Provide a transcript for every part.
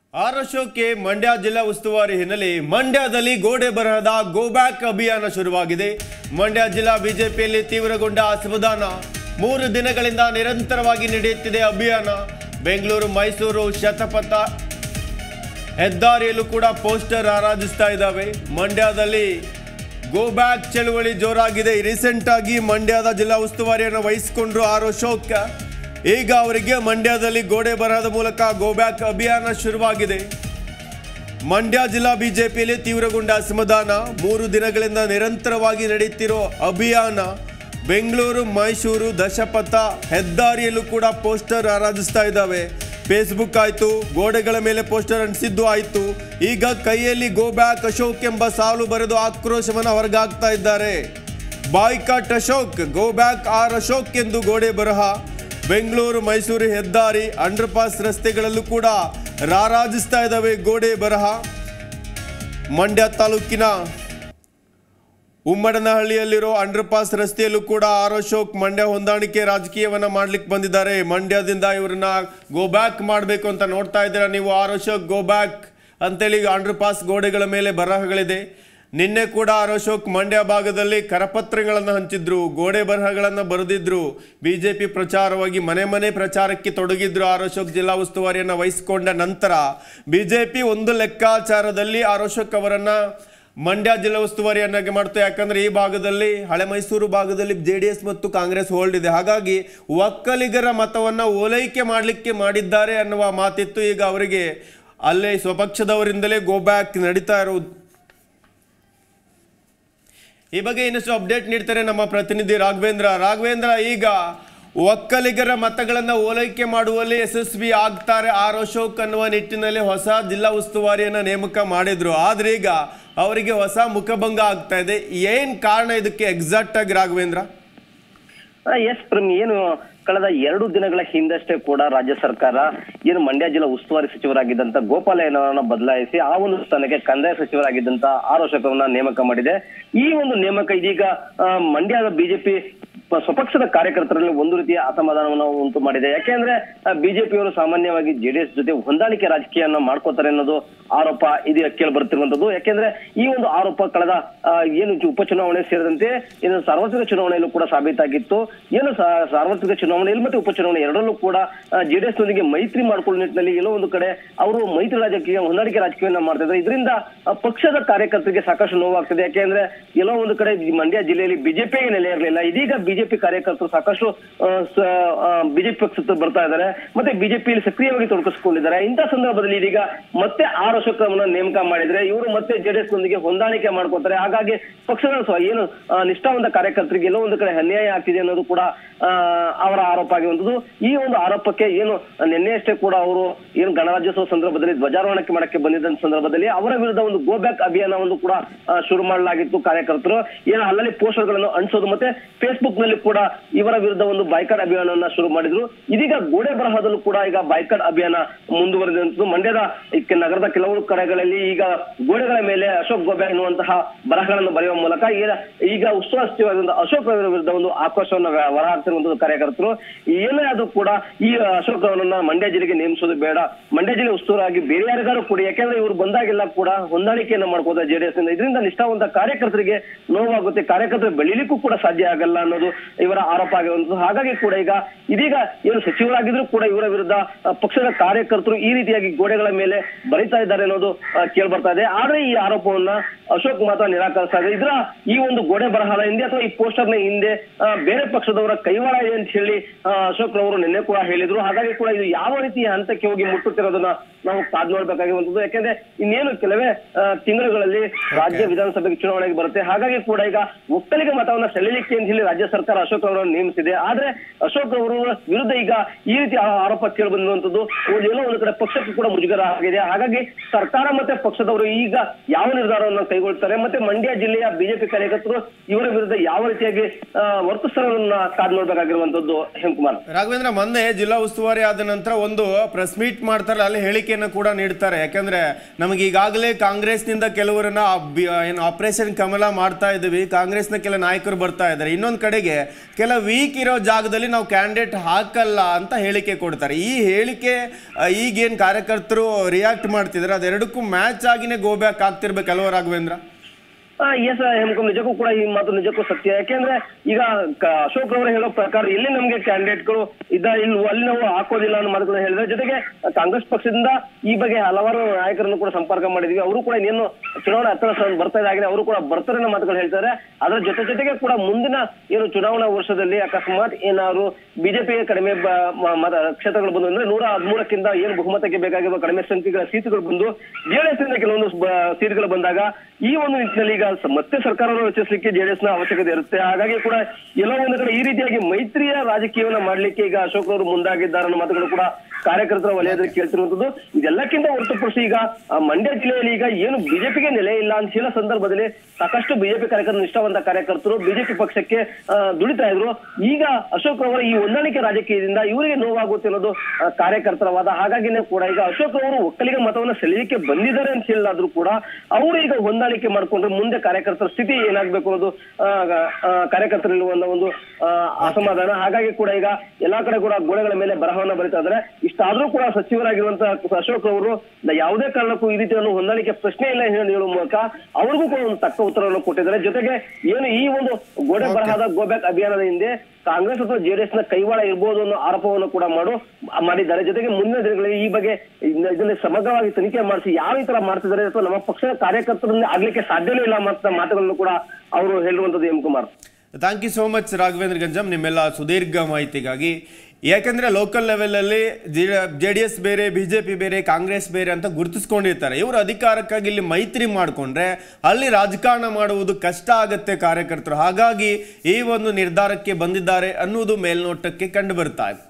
R ಅಶೋಕ್ಗೆ Mandya ಜಿಲ್ಲಾ ಉಸ್ತುವಾರಿ ಹಿನ್ನೆಲೆ ಮಂಡ್ಯದಲ್ಲಿ ಗೋಡೆ ಬರಹದ ಗೋ ಬ್ಯಾಕ್ ಅಭಿಯಾನ ಶುರುವಾಗಿದೆ ಮಂಡ್ಯ ಜಿಲ್ಲಾ ಬಿಜೆಪಿಯಲ್ಲಿ ತೀವ್ರಗೊಂಡ ಅಸಮಾಧಾನ ಮೂರು ದಿನಗಳಿಂದ ನಿರಂತರವಾಗಿ ನಡೆಯುತ್ತಿದೆ ಅಭಿಯಾನ ಬೆಂಗಳೂರು ಮೈಸೂರು ಶತಪಥ ಹೆದ್ದಾರಿಯಲ್ಲೂ ಕೂಡ ಪೋಸ್ಟರ್ ಆರಾಧಿಸ್ತಾ ಇದ್ದಾವೆ ಮಂಡ್ಯದಲ್ಲಿ ಗೋ ಬ್ಯಾಕ್ ಚಳುವಳಿ ಜೋರಾಗಿದೆ ರೀಸೆಂಟ್ ಆಗಿ ಮಂಡ್ಯದ ಜಿಲ್ಲಾ ಉಸ್ತುವಾರಿಯನ್ನು ವಹಿಸಿಕೊಂಡ್ರು ಆರ್ ಅಶೋಕ್ ಈಗ ಅವರಿಗೆ ಮಂಡ್ಯದಲ್ಲಿ ಗೋಡೆ ಬರಹದ ಮೂಲಕ ಗೋ ಬ್ಯಾಕ್ ಅಭಿಯಾನ ಶುರುವಾಗಿದೆ ಮಂಡ್ಯ ಜಿಲ್ಲಾ ಬಿಜೆಪಿಯಲ್ಲಿ ತೀವ್ರಗೊಂಡ ಅಸಮಾಧಾನ ಮೂರು ದಿನಗಳಿಂದ ನಿರಂತರವಾಗಿ ನಡೆಯುತ್ತಿರೋ ಅಭಿಯಾನ ಬೆಂಗಳೂರು ಮೈಸೂರು ದಶಪಥ ಹೆದ್ದಾರಿಯಲ್ಲೂ ಕೂಡ ಪೋಸ್ಟರ್ ಆರಾಧಿಸ್ತಾ ಇದ್ದಾವೆ ಫೇಸ್ಬುಕ್ ಆಯಿತು ಗೋಡೆಗಳ ಮೇಲೆ ಪೋಸ್ಟರ್ ಅಂಟಿಸಿದ್ದು ಆಯಿತು ಈಗ ಕೈಯಲ್ಲಿ ಗೋ ಬ್ಯಾಕ್ ಅಶೋಕ್ ಎಂಬ ಸಾಲು ಬರೆದು ಆಕ್ರೋಶವನ್ನು ಹೊರಗಾಗ್ತಾ ಇದ್ದಾರೆ boycott Ashok go back R Ashok ಎಂದು ಗೋಡೆ ಬರಹ ಬೆಂಗಳೂರು ಮೈಸೂರು ಹೆದ್ದಾರಿ ಅಂಡರ್ ಪಾಸ್ ರಸ್ತೆಗಳಲ್ಲೂ ಕೂಡ ರಾರಾಜಿಸ್ತಾ ಇದ್ದಾವೆ ಗೋಡೆ ಬರಹ ಮಂಡ್ಯ ತಾಲೂಕಿನ ಉಮ್ಮಡನಹಳ್ಳಿಯಲ್ಲಿರೋ ಅಂಡರ್ ಪಾಸ್ ರಸ್ತೆಯಲ್ಲೂ ಕೂಡ ಆರ್ ಅಶೋಕ್ ಮಂಡ್ಯ ಹೊಂದಾಣಿಕೆ ರಾಜಕೀಯವನ್ನ ಮಾಡ್ಲಿಕ್ಕೆ ಬಂದಿದ್ದಾರೆ ಮಂಡ್ಯದಿಂದ ಇವ್ರನ್ನ ಗೋ ಬ್ಯಾಕ್ ಮಾಡಬೇಕು ಅಂತ ನೋಡ್ತಾ ಇದ್ದೀರಾ ನೀವು ಆರ್ ಅಶೋಕ್ ಗೋ ಬ್ಯಾಕ್ ಅಂತೇಳಿ ಅಂಡರ್ ಪಾಸ್ ಗೋಡೆಗಳ ಮೇಲೆ ಬರಹಗಳಿದೆ ನಿನ್ನೆ ಕೂಡ ಆರ್ ಅಶೋಕ್ ಮಂಡ್ಯ ಭಾಗದಲ್ಲಿ ಕರಪತ್ರಗಳನ್ನು ಹಂಚಿದ್ರು ಗೋಡೆ ಬರಹಗಳನ್ನು ಬರೆದಿದ್ರು ಬಿಜೆಪಿ ಪ್ರಚಾರವಾಗಿ ಮನೆ ಮನೆ ಪ್ರಚಾರಕ್ಕೆ ತೊಡಗಿದ್ರು ಆರ್ ಅಶೋಕ್ ಜಿಲ್ಲಾ ಉಸ್ತುವಾರಿಯನ್ನು ವಹಿಸಿಕೊಂಡ ನಂತರ ಬಿಜೆಪಿ ಒಂದು ಲೆಕ್ಕಾಚಾರದಲ್ಲಿ ಆರ್ ಅಶೋಕ್ ಅವರನ್ನ ಮಂಡ್ಯ ಜಿಲ್ಲಾ ಉಸ್ತುವಾರಿಯನ್ನಾಗಿ ಮಾಡ್ತು ಯಾಕಂದ್ರೆ ಈ ಭಾಗದಲ್ಲಿ ಹಳೆ ಮೈಸೂರು ಭಾಗದಲ್ಲಿ ಜೆ ಡಿ ಎಸ್ ಮತ್ತು ಕಾಂಗ್ರೆಸ್ ಹೋಲ್ಡ್ ಇದೆ ಹಾಗಾಗಿ ಒಕ್ಕಲಿಗರ ಮತವನ್ನ ಓಲೈಕೆ ಮಾಡಲಿಕ್ಕೆ ಮಾಡಿದ್ದಾರೆ ಅನ್ನುವ ಮಾತಿತ್ತು ಈಗ ಅವರಿಗೆ ಅಲ್ಲೇ ಸ್ವಪಕ್ಷದವರಿಂದಲೇ ಗೋ ಬ್ಯಾಕ್ ನಡೀತಾ ಇರುವುದು ಈ ಬಗ್ಗೆ ಇನ್ನಷ್ಟು ಅಪ್ಡೇಟ್ ನೀಡ್ತಾರೆ ನಮ್ಮ ಪ್ರತಿನಿಧಿ ರಾಘವೇಂದ್ರ ರಾಘವೇಂದ್ರ ಈಗ ಒಕ್ಕಲಿಗರ ಮತಗಳನ್ನು ಓಲೈಕೆ ಮಾಡುವಲ್ಲಿ ಯಶಸ್ವಿ ಆಗ್ತಾರೆ ಆರ್ ಅಶೋಕ್ ಅನ್ನುವ ನಿಟ್ಟಿನಲ್ಲಿ ಹೊಸ ಜಿಲ್ಲಾ ಉಸ್ತುವಾರಿಯನ್ನ ನೇಮಕ ಮಾಡಿದ್ರು ಆದ್ರೆ ಈಗ ಅವರಿಗೆ ಹೊಸ ಮುಖಭಂಗ ಆಗ್ತಾ ಇದೆ ಏನ್ ಕಾರಣ ಇದಕ್ಕೆ ಎಕ್ಸಾಕ್ಟ್ ಆಗಿ ರಾಘವೇಂದ್ರ ಎಸ್ ಪ್ರೇಮ್ ಏನು ಕಳೆದ ಎರಡು ದಿನಗಳ ಹಿಂದಷ್ಟೇ ಕೂಡ ರಾಜ್ಯ ಸರ್ಕಾರ ಏನು ಮಂಡ್ಯ ಜಿಲ್ಲಾ ಉಸ್ತುವಾರಿ ಸಚಿವರಾಗಿದ್ದಂತ ಗೋಪಾಲಯ್ಯನವರನ್ನ ಬದಲಾಯಿಸಿ ಆ ಒಂದು ಸ್ಥಾನಕ್ಕೆ ಕಂದಾಯ ಸಚಿವರಾಗಿದ್ದಂತ ಆರ್ ಅಶೋಕವನ್ನ ನೇಮಕ ಮಾಡಿದೆ ಈ ಒಂದು ನೇಮಕ ಇದೀಗ ಆ, ಮಂಡ್ಯದ ಬಿಜೆಪಿ ಸ್ವಪಕ್ಷದ ಕಾರ್ಯಕರ್ತರಲ್ಲಿ ಒಂದು ರೀತಿಯ ಅಸಮಾಧಾನವನ್ನು ಉಂಟು ಮಾಡಿದೆ ಯಾಕೆಂದ್ರೆ ಬಿಜೆಪಿಯವರು ಸಾಮಾನ್ಯವಾಗಿ ಜೆಡಿಎಸ್ ಜೊತೆ ಹೊಂದಾಣಿಕೆ ರಾಜಕೀಯವನ್ನು ಮಾಡ್ಕೋತಾರೆ ಅನ್ನೋದು ಆರೋಪ ಇದೀಗ ಕೇಳಿ ಬರ್ತಿರುವಂತದ್ದು ಯಾಕೆಂದ್ರೆ ಈ ಒಂದು ಆರೋಪ ಕಳೆದ ಆ, ಏನು ಚು- ಉಪಚುನಾವಣೆ ಸೇರಿದಂತೆ ಏನು ಸಾರ್ವತ್ರಿಕ ಚುನಾವಣೆಯಲ್ಲೂ ಕೂಡ ಸಾಬೀತಾಗಿತ್ತು ಏನು ಸಾ- ಸಾರ್ವತ್ರಿಕ ಚುನಾವಣೆಯಲ್ಲಿ ಮತ್ತು ಉಪಚುನಾವಣೆ ಎರಡರಲ್ಲೂ ಕೂಡ ಜೆಡಿಎಸ್ ನೊಂದಿಗೆ ಮೈತ್ರಿ ಮಾಡ್ಕೊಳ್ಳೋ ನಿಟ್ಟಿನಲ್ಲಿ ಎಲ್ಲೋ ಒಂದು ಕಡೆ ಅವರು ಮೈತ್ರಿ ರಾಜಕೀಯ ಹೊಂದಾಣಿಕೆ ರಾಜಕೀಯವನ್ನ ಮಾಡ್ತಾ ಇದ್ದಾರೆ ಇದರಿಂದ ಆ, ಪಕ್ಷದ ಕಾರ್ಯಕರ್ತರಿಗೆ ಸಾಕಷ್ಟು ನೋವಾಗ್ತದೆ ಯಾಕೆಂದ್ರೆ ಎಲ್ಲೋ ಒಂದು ಕಡೆ ಈ ಮಂಡ್ಯ ಜಿಲ್ಲೆಯಲ್ಲಿ ಬಿಜೆಪಿಗೆ ನೆಲೆ ಇರಲಿಲ್ಲ ಇದೀಗ ಬಿಜೆಪಿ ಕಾರ್ಯಕರ್ತರು ಸಾಕಷ್ಟು ಬಿಜೆಪಿ ಪಕ್ಷಕ್ಕೆ ಬರ್ತಾ ಇದ್ದಾರೆ ಮತ್ತೆ ಬಿಜೆಪಿಯಲ್ಲಿ ಸಕ್ರಿಯವಾಗಿ ತೊಡಗಿಸಿಕೊಂಡಿದ್ದಾರೆ ಇಂಥ ಸಂದರ್ಭದಲ್ಲಿ ಇದೀಗ ಮತ್ತೆ ಆರ್ ಅಶೋಕ್ ಅವರನ್ನ ನೇಮಕ ಮಾಡಿದ್ರೆ ಇವರು ಮತ್ತೆ ಜೆಡಿಎಸ್ ನೊಂದಿಗೆ ಹೊಂದಾಣಿಕೆ ಮಾಡ್ಕೋತಾರೆ ಹಾಗಾಗಿ ಪಕ್ಷದ ಸ್ವ- ಏನು ಆ, ನಿಷ್ಠಾವಂತ ಕಾರ್ಯಕರ್ತರಿಗೆ ಎಲ್ಲೋ ಒಂದು ಕಡೆ ಅನ್ಯಾಯ ಆಗ್ತಿದೆ ಅನ್ನೋದು ಕೂಡ ಆ, ಅವರ ಆರೋಪ ಆಗಿರುವಂತದ್ದು ಈ ಒಂದು ಆರೋಪಕ್ಕೆ ಏನು ನಿನ್ನೆಯಷ್ಟೇ ಕೂಡ ಅವರು ಏನು ಗಣರಾಜ್ಯೋತ್ಸವ ಸಂದರ್ಭದಲ್ಲಿ ಧ್ವಜಾರೋಹಣಕ್ಕೆ ಮಾಡಕ್ಕೆ ಬಂದಿದ್ದ ಸಂದರ್ಭದಲ್ಲಿ ಅವರ ವಿರುದ್ಧ ಒಂದು ಗೋ ಬ್ಯಾಕ್ ಅಭಿಯಾನವನ್ನು ಕೂಡ ಆ, ಶುರು ಮಾಡಲಾಗಿತ್ತು ಕಾರ್ಯಕರ್ತರು ಏನು ಅಲ್ಲಲ್ಲಿ ಪೋಸ್ಟರ್ ಗಳನ್ನು ಅಂಟಿಸೋದು ಮತ್ತೆ ಫೇಸ್ಬುಕ್ ನಲ್ಲಿ ಕೂಡ ಇವರ ವಿರುದ್ಧ ಒಂದು ಬಾಯ್ಕಾಟ್ ಅಭಿಯಾನವನ್ನ ಶುರು ಮಾಡಿದ್ರು ಇದೀಗ ಗೋಡೆ ಬರಹದಲ್ಲೂ ಕೂಡ ಈಗ ಬಾಯ್ಕಾಟ್ ಅಭಿಯಾನ ಮುಂದುವರೆದಂತದ್ದು ಮಂಡ್ಯದ ಈ ಕೆ- ನಗರದ ಕೆಲವು ಕಡೆಗಳಲ್ಲಿ ಈಗ ಗೋಡೆಗಳ ಮೇಲೆ ಅಶೋಕ್ ಗೋಬೆ ಎನ್ನುವಂತಹ ಬರಹಗಳನ್ನು ಬರೆಯುವ ಮೂಲಕ ಈಗ ಈಗ ಉತ್ಸವ ಸಚಿವರಾದ ಅಶೋಕ್ ಅವರ ವಿರುದ್ಧ ಒಂದು ಆಕ್ರೋಶವನ್ನು ಹೊರಹಾಕ್ತಿರುವಂತಹ ಕಾರ್ಯಕರ್ತರು ಏನೇ ಆದ್ರೂ ಕೂಡ ಈ ಅಶೋಕ್ ಅವರನ್ನ ಮಂಡ್ಯ ಜಿಲ್ಲೆಗೆ ನೇಮಿಸೋದು ಬೇಡ ಮಂಡ್ಯ ಜಿಲ್ಲೆ ಉಸ್ತುವಾರಾಗಿ ಬೇರೆ ಯಾರಿಗಾರು ಕೊಡಿ ಯಾಕೆಂದ್ರೆ ಇವರು ಬಂದಾಗೆಲ್ಲ ಕೂಡ ಹೊಂದಾಣಿಕೆಯನ್ನು ಮಾಡ್ಕೋದ ಜೆಡಿಎಸ್ ನಿಂದ ಇದರಿಂದ ನಿಷ್ಠಾವಂತ ಕಾರ್ಯಕರ್ತರಿಗೆ ನೋವಾಗುತ್ತೆ ಕಾರ್ಯಕರ್ತರು ಬೆಳಿಲಿಕ್ಕೂ ಕೂಡ ಸಾಧ್ಯ ಆಗಲ್ಲ ಅನ್ನೋದು ಇವರ ಆರೋಪ ಆಗಿರುವಂತದ್ದು ಹಾಗಾಗಿ ಕೂಡ ಈಗ ಇದೀಗ ಏನು ಸಚಿವರಾಗಿದ್ರು ಕೂಡ ಇವರ ವಿರುದ್ಧ ಆ, ಪಕ್ಷದ ಕಾರ್ಯಕರ್ತರು ಈ ರೀತಿಯಾಗಿ ಗೋಡೆಗಳ ಮೇಲೆ ಬರೀತಾ ಇದ್ದಾರೆ ಅನ್ನೋದು ಕೇಳಿ ಬರ್ತಾ ಇದೆ ಆದ್ರೆ ಈ ಆರೋಪವನ್ನ ಅಶೋಕ್ ಮಾತ್ರ ನಿರಾಕರಿಸ್ತಾ ಇದೆ ಇದರ ಈ ಒಂದು ಗೋಡೆ ಬರಹದ ಹಿಂದೆ ಅಥವಾ ಈ ಪೋಸ್ಟರ್ನ ಹಿಂದೆ ಆ, ಬೇರೆ ಪಕ್ಷದವರ ಕೈವಾಡ ಇದೆ ಅಂತ ಹೇಳಿ ಆ, ಅಶೋಕ್ ರವರು ನಿನ್ನೆ ಕೂಡ ಹೇಳಿದ್ರು ಹಾಗಾಗಿ ಕೂಡ ಇದು ಯಾವ ರೀತಿಯ ಹಂತಕ್ಕೆ ಹೋಗಿ ಮುಟ್ಟುತ್ತಿರೋದನ್ನ ನಾವು ಕಾದ್ ನೋಡ್ಬೇಕಾಗಿರುವಂತದ್ದು ಯಾಕೆಂದ್ರೆ ಇನ್ನೇನು ಕೆಲವೇ ಆ, ತಿಂಗಳುಗಳಲ್ಲಿ ರಾಜ್ಯ ವಿಧಾನಸಭೆಗೆ ಚುನಾವಣೆಗೆ ಬರುತ್ತೆ ಹಾಗಾಗಿ ಕೂಡ ಈಗ ಒಕ್ಕಲಿಗ ಮತವನ್ನ ಸೆಳೆಯಲಿಕ್ಕೆ ಅಂತ ಹೇಳಿ ರಾಜ್ಯ ಸರ್ಕಾರ ಅಶೋಕ್ ಅವರನ್ನು ನೇಮಿಸಿದೆ ಆದ್ರೆ ಅಶೋಕ್ ಅವರು ವಿರುದ್ಧ ಈಗ ಈ ರೀತಿ ಆ- ಆರೋಪ ಕೇಳಿ ಬಂದಿರುವಂತದ್ದು ಒಂದು ಎಲ್ಲೋ ಒಂದು ಕಡೆ ಪಕ್ಷಕ್ಕೂ ಕೂಡ ಮುಜುಗರ ಆಗಿದೆ ಹಾಗಾಗಿ ಸರ್ಕಾರ ಮತ್ತೆ ಪಕ್ಷದವರು ಈಗ ಯಾವ ನಿರ್ಧಾರವನ್ನು ಕೈಗೊಳ್ತಾರೆ ಮತ್ತೆ ಮಂಡ್ಯ ಜಿಲ್ಲೆಯ ಬಿಜೆಪಿ ಕಾರ್ಯಕರ್ತರು ಇವರ ವಿರುದ್ಧ ಯಾವ ರೀತಿಯಾಗಿ ಆ, ವರ್ತಿಸ್ತಾರನ್ನ ಕಾದ್ ನೋಡ್ಬೇಕಾಗಿರುವಂತದ್ದು ಹೇಮಕುಮಾರ್ ರಾಘವೇಂದ್ರ ಮೊನ್ನೆ ಜಿಲ್ಲಾ ಉಸ್ತುವಾರಿ ಆದ ನಂತರ ಒಂದು ಪ್ರೆಸ್ ಮೀಟ್ ಮಾಡ್ತಾರೆ ಅಲ್ಲಿ ಹೇಳಿಕೆ ಹೇಳಿಕೆಯನ್ನು ಕೂಡ ನೀಡ್ತಾರೆ ಯಾಕಂದ್ರೆ ನಮಗೆ ಈಗಾಗಲೇ ಕಾಂಗ್ರೆಸ್ನಿಂದ ಕೆಲವರನ್ನ ಅಬ್ಬಿ- ಏನು ಆಪರೇಷನ್ ಕಮಲ ಮಾಡ್ತಾ ಇದ್ದೀವಿ ಕಾಂಗ್ರೆಸ್ನ ಕೆಲ ನಾಯಕರು ಬರ್ತಾ ಇದ್ದಾರೆ ಇನ್ನೊಂದು ಕಡೆಗೆ ಕೆಲ ವೀಕ್ ಇರೋ ಜಾಗದಲ್ಲಿ ನಾವು ಕ್ಯಾಂಡಿಡೇಟ್ ಹಾಕಲ್ಲ ಅಂತ ಹೇಳಿಕೆ ಕೊಡ್ತಾರೆ ಈ ಹೇಳಿಕೆ ಆ, ಈಗೇನ್ ಕಾರ್ಯಕರ್ತರು ರಿಯಾಕ್ಟ್ ಮಾಡ್ತಿದ್ದಾರೆ ಅದೆರಡಕ್ಕೂ ಮ್ಯಾಚ್ ಆಗಿನೇ ಗೋ ಬ್ಯಾಕ್ ಆಗ್ತಿರ್ಬೇಕಲ್ವ ರಾಘವೇಂದ್ರ ಎಸ್ ಹೇಮಕಂ ನಿಜಕ್ಕೂ ಕೂಡ ಈ ಮಾತು ನಿಜಕ್ಕೂ ಸತ್ಯ ಯಾಕೆಂದ್ರೆ ಈಗ ಕ- ಅಶೋಕ್ ಅವರು ಹೇಳೋ ಪ್ರಕಾರ ಎಲ್ಲಿ ನಮ್ಗೆ ಕ್ಯಾಂಡಿಡೇಟ್ಗಳು ಇದ್ದ ಇಲ್ವೋ ಅಲ್ಲಿ ನಾವು ಹಾಕೋದಿಲ್ಲ ಅನ್ನೋ ಮಾತುಗಳನ್ನ ಹೇಳಿದ್ರೆ ಜೊತೆಗೆ ಕಾಂಗ್ರೆಸ್ ಪಕ್ಷದಿಂದ ಈ ಬಗ್ಗೆ ಹಲವಾರು ನಾಯಕರನ್ನು ಕೂಡ ಸಂಪರ್ಕ ಮಾಡಿದ್ವಿ ಅವರು ಕೂಡ ಇನ್ನೇನು ಚುನಾವಣಾ ಹತ್ತಿರ ಸ- ಬರ್ತಾ ಇದ್ದಾಗಿದೆ ಅವರು ಕೂಡ ಬರ್ತಾರೆ ಅನ್ನೋ ಮಾತುಗಳು ಹೇಳ್ತಾರೆ ಅದರ ಜೊತೆ ಜೊತೆಗೆ ಕೂಡ ಮುಂದಿನ ಏನು ಚುನಾವಣಾ ವರ್ಷದಲ್ಲಿ ಅಕಸ್ಮಾತ್ ಏನಾದ್ರು ಬಿಜೆಪಿಗೆ ಕಡಿಮೆ ಬ- ಮ- ಮತ ಕ್ಷೇತ್ರಗಳು ಬಂದು ಅಂದ್ರೆ ನೂರ ಹದಿಮೂರಕ್ಕಿಂತ ಏನು ಬಹುಮತಕ್ಕೆ ಬೇಕಾಗಿರುವ ಕಡಿಮೆ ಸಂಖ್ಯೆಗಳ ಸೀಟುಗಳು ಬಂದು ಜೆಡಿಎಸ್ ಇಂದ ಕೆಲವೊಂದು ಬ- ಸೀಟ್ಗಳು ಬಂದಾಗ ಈ ಒಂದು ನಿಟ್ಟಿನಲ್ಲಿ ಈಗ ಸ- ಮತ್ತೆ ಸರ್ಕಾರವನ್ನು ರಚಿಸಲಿಕ್ಕೆ ಜೆಡಿಎಸ್ ನ ಅವಶ್ಯಕತೆ ಇರುತ್ತೆ ಹಾಗಾಗಿ ಕೂಡ ಎಲ್ಲೋ ಒಂದು ಕಡೆ ಈ ರೀತಿಯಾಗಿ ಮೈತ್ರಿಯ ರಾಜಕೀಯವನ್ನ ಮಾಡ್ಲಿಕ್ಕೆ ಈಗ ಅಶೋಕ್ ಅವರು ಮುಂದಾಗಿದ್ದಾರೆ ಅನ್ನೋ ಮಾತುಗಳು ಕೂಡ ಕಾರ್ಯಕರ್ತರ ವಲಯದಲ್ಲಿ ಕೇಳ್ತಿರುವಂತದ್ದು ಇದೆಲ್ಲಕ್ಕಿಂತ ಹೊರತುಪಡಿಸಿ ಈಗ ಆ ಮಂಡ್ಯ ಜಿಲ್ಲೆಯಲ್ಲಿ ಈಗ ಏನು ಬಿಜೆಪಿಗೆ ನೆಲೆ ಇಲ್ಲ ಅಂತ ಹೇಳೋ ಸಂದರ್ಭದಲ್ಲಿ ಸಾಕಷ್ಟು ಬಿಜೆಪಿ ಕಾರ್ಯಕರ್ತರು ನಿಷ್ಠಾವಂತ ಕಾರ್ಯಕರ್ತರು ಬಿಜೆಪಿ ಪಕ್ಷಕ್ಕೆ ಆ, ದುಡಿತಾ ಇದ್ರು ಈಗ ಅಶೋಕ್ ಅವರ ಈ ಹೊಂದಾಣಿಕೆ ರಾಜಕೀಯದಿಂದ ಇವರಿಗೆ ನೋವಾಗುತ್ತೆ ಅನ್ನೋದು ಆ, ಕಾರ್ಯಕರ್ತರ ವಾದ ಹಾಗಾಗಿನೇ ಕೂಡ ಈಗ ಅಶೋಕ್ ಅವರು ಒಕ್ಕಲಿಗ ಮತವನ್ನ ಸೆಳೆಯಲಿಕ್ಕೆ ಬಂದಿದ್ದಾರೆ ಅಂತ ಹೇಳಿದ್ರು ಕೂಡ ಅವರು ಈಗ ಹೊಂದಾಣಿಕೆ ಮಾಡ್ಕೊಂಡ್ರೆ ಮುಂದೆ ಕಾರ್ಯಕರ್ತರ ಸ್ಥಿತಿ ಏನಾಗ್ಬೇಕು ಅನ್ನೋದು ಆ, ಆ, ಕಾರ್ಯಕರ್ತರಲ್ಲಿರುವಂತ ಒಂದು ಆ, ಅಸಮಾಧಾನ ಹಾಗಾಗಿ ಕೂಡ ಈಗ ಎಲ್ಲಾ ಕಡೆ ಕೂಡ ಗೋಡೆಗಳ ಮೇಲೆ ಬರಹವನ್ನ ಬರೀತಾ ಇದ್ದಾರೆ ಇಷ್ಟಾದ್ರೂ ಕೂಡ ಸಚಿವರಾಗಿರುವಂತಹ ಅಶೋಕ್ ಅವರು ಯಾವುದೇ ಕಾರಣಕ್ಕೂ ಈ ರೀತಿ ಒಂದು ಹೊಂದಾಣಿಕೆ ಪ್ರಶ್ನೆ ಇಲ್ಲ ಹೇಳಿ ಹೇಳುವ ಮೂಲಕ ಅವ್ರಿಗೂ ಕೂಡ ಒಂದು ತಕ್ಕ ಉತ್ತರವನ್ನು ಕೊಟ್ಟಿದ್ದಾರೆ ಜೊತೆಗೆ ಏನು ಈ ಒಂದು ಗೋಡೆ ಬರಹದ ಗೋಬ್ಯಾಕ್ ಅಭಿಯಾನದ ಹಿಂದೆ ಕಾಂಗ್ರೆಸ್ ಅಥವಾ ಜೆಡಿಎಸ್ ನ ಕೈವಾಡ ಇರ್ಬೋದು ಅನ್ನೋ ಆರೋಪವನ್ನು ಕೂಡ ಮಾಡು ಮಾಡಿದ್ದಾರೆ ಜೊತೆಗೆ ಮುಂದಿನ ದಿನಗಳಲ್ಲಿ ಈ ಬಗ್ಗೆ ಇದ್ನ- ಇದನ್ನ ಸಮಗ್ರವಾಗಿ ತನಿಖೆ ಮಾಡಿಸಿ ಯಾವ ಈ ತರ ಮಾಡ್ತಿದ್ದಾರೆ ಅಥವಾ ನಮ್ಮ ಪಕ್ಷದ ಕಾರ್ಯಕರ್ತರಲ್ಲಿ ಆಗ್ಲಿಕ್ಕೆ ಸಾಧ್ಯನೇ ಇಲ್ಲ ಅಂತ ಮಾತುಗಳನ್ನು ಕೂಡ ಅವರು ಹೇಳಿರುವಂತದ್ದು M Kumar thank you so much Raghavendra Ganjam ನಿಮ್ಮೆಲ್ಲ ಸುದೀರ್ಘ ಮಾಹಿತಿಗಾಗಿ ಯಾಕಂದ್ರೆ ಲೋಕಲ್ ಲೆವೆಲಲ್ಲಿ ಜೆ ಡಿ ಎಸ್ ಬೇರೆ ಬಿ ಜೆ ಪಿ ಬೇರೆ ಕಾಂಗ್ರೆಸ್ ಬೇರೆ ಅಂತ ಗುರುತಿಸ್ಕೊಂಡಿರ್ತಾರೆ ಇವರು ಅಧಿಕಾರಕ್ಕಾಗಿ ಇಲ್ಲಿ ಮೈತ್ರಿ ಮಾಡಿಕೊಂಡ್ರೆ ಅಲ್ಲಿ ರಾಜಕಾರಣ ಮಾಡುವುದು ಕಷ್ಟ ಆಗುತ್ತೆ ಕಾರ್ಯಕರ್ತರು ಹಾಗಾಗಿ ಈ ಒಂದು ನಿರ್ಧಾರಕ್ಕೆ ಬಂದಿದ್ದಾರೆ ಅನ್ನುವುದು ಮೇಲ್ನೋಟಕ್ಕೆ ಕಂಡು ಬರ್ತಾ ಇದೆ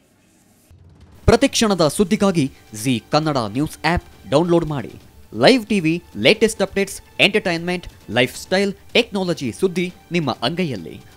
ಪ್ರತಿಕ್ಷಣದ ಸುದ್ದಿಗಾಗಿ Zee Kannada news app download ಮಾಡಿ live TV latest updates entertainment lifestyle technology ಸುದ್ದಿ ನಿಮ್ಮ ಅಂಗೈಯಲ್ಲಿ